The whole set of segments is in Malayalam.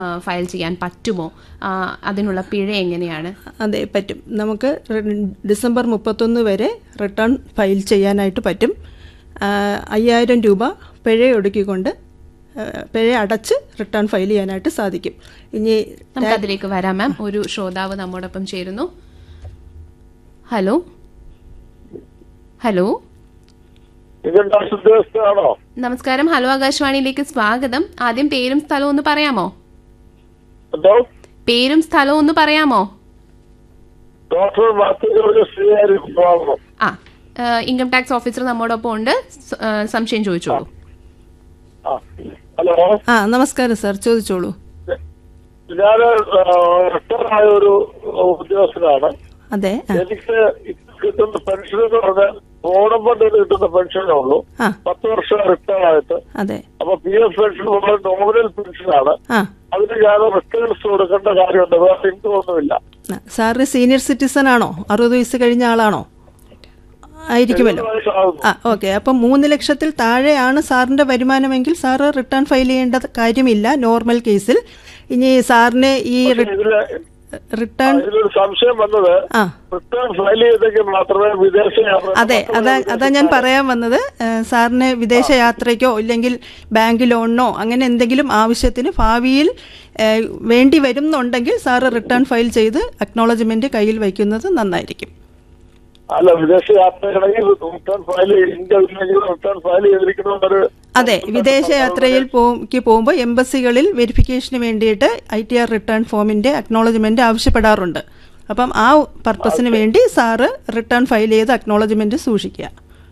ഫയൽ ചെയ്യാൻ പറ്റുമോ ആ, അതിനുള്ള പിഴ എങ്ങനെയാണ് അതെ പറ്റും നമുക്ക് റി- ഡിസംബർ മുപ്പത്തൊന്ന് വരെ റിട്ടേൺ ഫയൽ ചെയ്യാനായിട്ട് പറ്റും ആ, അയ്യായിരം രൂപ പിഴ ഒടുക്കിക്കൊണ്ട് ആ, പിഴ അടച്ച് റിട്ടേൺ ഫയൽ ചെയ്യാനായിട്ട് സാധിക്കും ഇനി നമുക്ക് അതിലേക്ക് വരാം മാം ഒരു ശ്രോതാവ് നമ്മോടൊപ്പം ചേരുന്നു ഹലോ ഹലോ ഇതിന്റെ ഉദ്യോഗസ്ഥനാണോ നമസ്കാരം ഹലോ ആകാശവാണിയിലേക്ക് സ്വാഗതം ആദ്യം പേരും സ്ഥലവും ഒന്ന് പറയാമോ എന്തോ പേരും സ്ഥലവും ഒന്ന് പറയാമോ ഡോക്ടർ മാത്യു ശ്രീകാരി വിഭാഗം ആ ഏഹ്, ഇൻകം ടാക്സ് ഓഫീസർ നമ്മോടൊപ്പം ഉണ്ട് സ- ഏഹ്, സംശയം ചോദിച്ചോളൂ ആ ഹലോ ആ നമസ്കാരം സാർ ചോദിച്ചോളൂ ഞാൻ റിട്ടയർ ആയ ഒരു ഉദ്യോഗസ്ഥനാണ് അതെ ആ എനിക്ക് കിട്ടുന്ന പെൻഷൻ എന്ന് പറഞ്ഞാൽ ഓണം ഫണ്ടിൽ കിട്ടുന്ന പെൻഷനേ ഉള്ളൂ ആ പത്ത് വർഷം റിട്ടയർ ആയിട്ട് അതെ അപ്പൊ പി എഫ് പെൻഷൻ വളരെ നോമിനൽ പെൻഷനാണ് ആ അതിന് ഞാൻ റിട്ടേൺസ് കൊടുക്കേണ്ട കാര്യമുണ്ട് വേറെ ഇൻകം ഒന്നുമില്ല ആ, സാറ് സീനിയർ സിറ്റിസൺ ആണോ അറുപത് വയസ്സ് കഴിഞ്ഞ ആളാണോ ആയിരിക്കുമല്ലോ എഴുപത് വയസ്സാകുന്നു. ആ ഓക്കെ അപ്പം മൂന്ന് ലക്ഷത്തിൽ താഴെയാണ് സാറിൻ്റെ വരുമാനമെങ്കിൽ സാറ് റിട്ടേൺ ഫയൽ ചെയ്യേണ്ട കാര്യമില്ല നോർമൽ കേസിൽ ഇനി സാറിന് ഈ റി- ഇതില് റിട്ടേൺ ഇതിലൊരു സംശയം വന്നത് ആ റിട്ടേൺ ഫയൽ ചെയ്തെങ്കിൽ മാത്രമേ വിദേശ യാത്ര അതെ അതാ അതാ ഞാൻ പറയാൻ വന്നത് ഏഹ്, സാറിന് വിദേശ യാത്രയ്ക്കോ ഇല്ലെങ്കിൽ ബാങ്ക് ലോണിനോ അങ്ങനെ എന്തെങ്കിലും ആവശ്യത്തിന് ഭാവിയിൽ ഏഹ്, വേണ്ടി വരുന്നുണ്ടെങ്കിൽ സാറ് റിട്ടേൺ ഫയൽ ചെയ്ത് അക്നോളജ്മെന്റ് കയ്യിൽ വയ്ക്കുന്നത് നന്നായിരിക്കും അല്ല വിദേശ യാത്രയാണെങ്കിൽ റിട്ടേൺ ഫയൽ ഇന്ത്യ ഇല്ലെങ്കിൽ റിട്ടേൺ ഫയൽ ചെയ്തിരിക്കണമെന്നൊരു അതെ വിദേശ യാത്രയിൽ പോക്ക് പോകുമ്പോൾ എംബസികളിൽ വെരിഫിക്കേഷന് വേണ്ടിയിട്ട് ഐ ടി ആർ റിട്ടേൺ ഫോമിന്റെ അക്നോളജ്മെന്റ് ആവശ്യപ്പെടാറുണ്ട് അപ്പം ആ പർപ്പസിന് വേണ്ടി സാറ് റിട്ടേൺ ഫയൽ ചെയ്ത് അക്നോളജ്മെന്റ് സൂക്ഷിക്കുക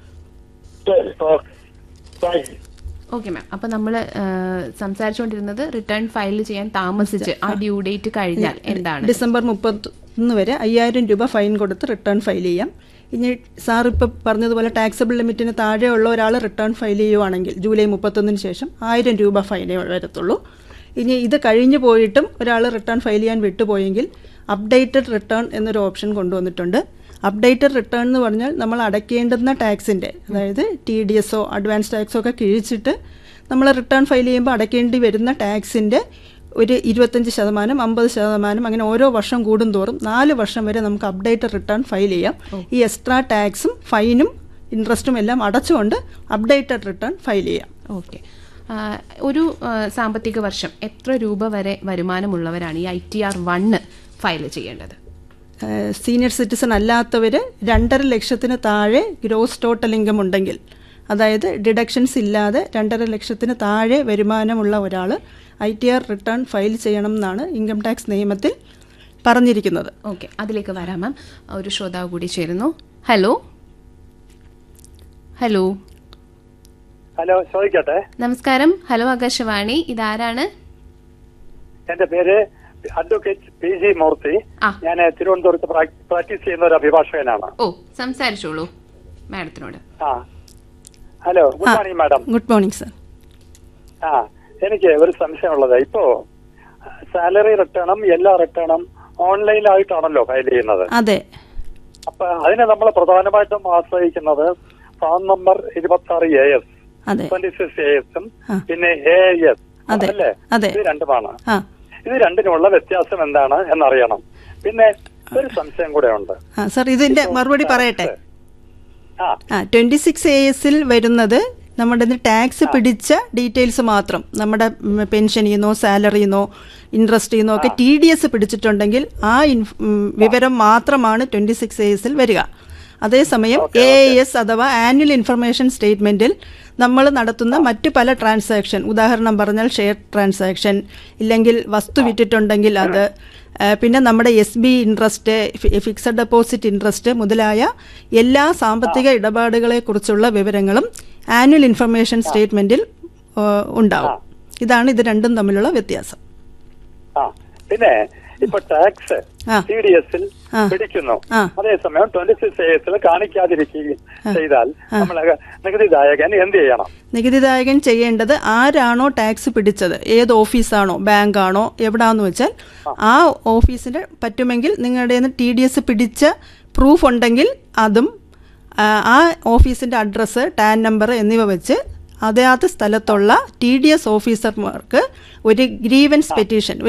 ശരി okay thank you okay ma'am അപ്പൊ നമ്മൾ സംസാരിച്ചുകൊണ്ടിരുന്നത് റിട്ടേൺ ഫയൽ ചെയ്യാൻ താമസിച്ച് ആ ഡ്യൂ ഡേറ്റ് കഴിഞ്ഞാൽ എന്താണ് ഡിസംബർ മുപ്പത്തൊന്ന് വരെ അയ്യായിരം രൂപ ഫൈൻ കൊടുത്ത് റിട്ടേൺ ഫയൽ ചെയ്യാം ഇനി സാർ ഇപ്പോൾ പറഞ്ഞതുപോലെ ടാക്സബിൾ ലിമിറ്റിന് താഴെയുള്ള ഒരാൾ റിട്ടേൺ ഫയൽ ചെയ്യുവാണെങ്കിൽ ജൂലൈ മുപ്പത്തൊന്നിന് ശേഷം ആയിരം രൂപ ഫൈനേ വരത്തുള്ളൂ ഇനി ഇത് കഴിഞ്ഞു പോയിട്ടും ഒരാൾ റിട്ടേൺ ഫയൽ ചെയ്യാൻ വിട്ടുപോയെങ്കിൽ അപ്ഡേറ്റഡ് റിട്ടേൺ എന്നൊരു ഓപ്ഷൻ കൊണ്ടുവന്നിട്ടുണ്ട് അപ്ഡേറ്റഡ് റിട്ടേൺ എന്ന് പറഞ്ഞാൽ നമ്മൾ അടയ്ക്കേണ്ടുന്ന ടാക്സിൻ്റെ അതായത് ടി ഡി എസോ അഡ്വാൻസ് ടാക്സോ ഒക്കെ കിഴിച്ചിട്ട് നമ്മൾ റിട്ടേൺ ഫയൽ ചെയ്യുമ്പോൾ അടയ്ക്കേണ്ടി വരുന്ന ടാക്സിൻ്റെ ഒരു ഇരുപത്തഞ്ച് ശതമാനം അമ്പത് ശതമാനം അങ്ങനെ ഓരോ വർഷം കൂടുന്തോറും നാല് വർഷം വരെ നമുക്ക് അപ്ഡേറ്റഡ് റിട്ടേൺ ഫയൽ ചെയ്യാം ഈ എക്സ്ട്രാ ടാക്സും ഫൈനും ഇൻട്രസ്റ്റും എല്ലാം അടച്ചുകൊണ്ട് അപ്ഡേറ്റഡ് റിട്ടേൺ ഫയൽ ചെയ്യാം ഓക്കെ ഒരു ആ, സാമ്പത്തിക വർഷം എത്ര രൂപ വരെ വരുമാനമുള്ളവരാണ് ഈ I T R one file ചെയ്യേണ്ടത് സീനിയർ സിറ്റിസൺ അല്ലാത്തവർ രണ്ടര ലക്ഷത്തിന് താഴെ ഗ്രോസ് ടോട്ടൽ ഇൻകം ഉണ്ടെങ്കിൽ അതായത് ഡിഡക്ഷൻസ് ഇല്ലാതെ രണ്ടര ലക്ഷത്തിന് താഴെ വരുമാനമുള്ള ഒരാൾ I T R return file ചെയ്യണം എന്നാണ് ഇൻകം ടാക്സ് നിയമത്തിൽ പറഞ്ഞിരിക്കുന്നത് ഓക്കെ അതിലേക്ക് വരാം മാം ഒരു ശ്രോതാവ് കൂടി ചേരുന്നു ഹലോ ഹലോ ഹലോ ചോദിക്കട്ടെ നമസ്കാരം ഹലോ ആകാശവാണി ഇതാരാണ് എന്റെ പേര് അഡ്വക്കേറ്റ് പി ജി മൂർത്തി ആ. ഞാൻ തിരുവനന്തപുരത്ത് പ്രാക്- പ്രാക്ടീസ് ചെയ്യുന്ന ഒരു അഭിഭാഷകനാണ് ഓ സംസാരിച്ചോളൂ മാഡത്തിനോട് ആ hello good morning madam good morning sir ആ എനിക്ക് ഒരു സംശയമുള്ളത് ഇപ്പോ സാലറി റിട്ടേണും എല്ലാ റിട്ടേണും ഓൺലൈനായിട്ടാണല്ലോ ഫയൽ ചെയ്യുന്നത് അതെ അപ്പൊ അതിനെ നമ്മൾ പ്രധാനമായിട്ടും ആശ്രയിക്കുന്നത് ഫോൺ നമ്പർ ഇരുപത്തി ആറ് എ എസ് അതെ ട്വന്റി സിക്സ് എ എസും ആ. പിന്നെ എ എസ് അതെ. അല്ലേ അതെ. ഇത് രണ്ടുമാണ് ആ ഇത് രണ്ടിനുമുള്ള വ്യത്യാസം എന്താണ് എന്നറിയണം പിന്നെ ഒരു സംശയം കൂടെ ഉണ്ട് ആ സർ ഇതിൻ്റെ മറുപടി പറയട്ടെ ആ ആ ട്വൻറ്റി സിക്സ് എ എസിൽ വരുന്നത് നമ്മുടെ ടാക്സ് പിടിച്ച ഡീറ്റെയിൽസ് മാത്രം നമ്മുടെ പെൻഷനിൽ നിന്നോ സാലറിയിൽ നിന്നോ ഇൻട്രസ്റ്റിൽ നിന്നോ ഒക്കെ ടി ഡി എസ് പിടിച്ചിട്ടുണ്ടെങ്കിൽ ആ ഇൻഫ്- ഉം, വിവരം മാത്രമാണ് ട്വൻറ്റി സിക്സ് എ എസിൽ വരിക അതേസമയം എ എസ് അഥവാ ആനുവൽ ഇൻഫർമേഷൻ സ്റ്റേറ്റ്മെൻറ്റിൽ നമ്മൾ നടത്തുന്ന മറ്റു പല ട്രാൻസാക്ഷൻ ഉദാഹരണം പറഞ്ഞാൽ ഷെയർ ട്രാൻസാക്ഷൻ ഇല്ലെങ്കിൽ വസ്തു വിറ്റിട്ടുണ്ടെങ്കിൽ അത് ആ, പിന്നെ നമ്മുടെ S B interest fixed deposit interest മുതലായ എല്ലാ സാമ്പത്തിക ഇടപാടുകളെ കുറിച്ചുള്ള വിവരങ്ങളും ആനുവൽ ഇൻഫർമേഷൻ സ്റ്റേറ്റ്മെന്റിൽ ആ, ഉണ്ടാവും ഇതാണ് ഇത് രണ്ടും തമ്മിലുള്ള വ്യത്യാസം ആ പിന്നെ ഇപ്പൊ ടാക്സ് ആ. സി ഡി എസിൽ ആ. പിടിക്കുന്നു ആ. അതേസമയം ട്വന്റി സിക്സ് എ എസിൽ കാണിക്കാതിരിക്കുകയും ചെയ്താൽ നമ്മൾ നികുതിദായകൻ എന്ത് ചെയ്യണം നികുതിദായകൻ ചെയ്യേണ്ടത് ആരാണോ ടാക്സ് പിടിച്ചത് ഏത് ഓഫീസാണോ ബാങ്കാണോ എവിടാന്ന് വെച്ചാൽ ആ ഓഫീസിന്റെ പറ്റുമെങ്കിൽ നിങ്ങളുടെ ടി ഡി എസ് പിടിച്ച പ്രൂഫ് ഉണ്ടെങ്കിൽ അതും ആ, ആ ഓഫീസിന്റെ അഡ്രസ്സ് ടാൻ നമ്പർ എന്നിവ വെച്ച് അതാത് സ്ഥലത്തുള്ള ടി ഡി എസ് ഓഫീസർമാർക്ക് ഒരു ഗ്രീവൻസ് പെറ്റീഷൻ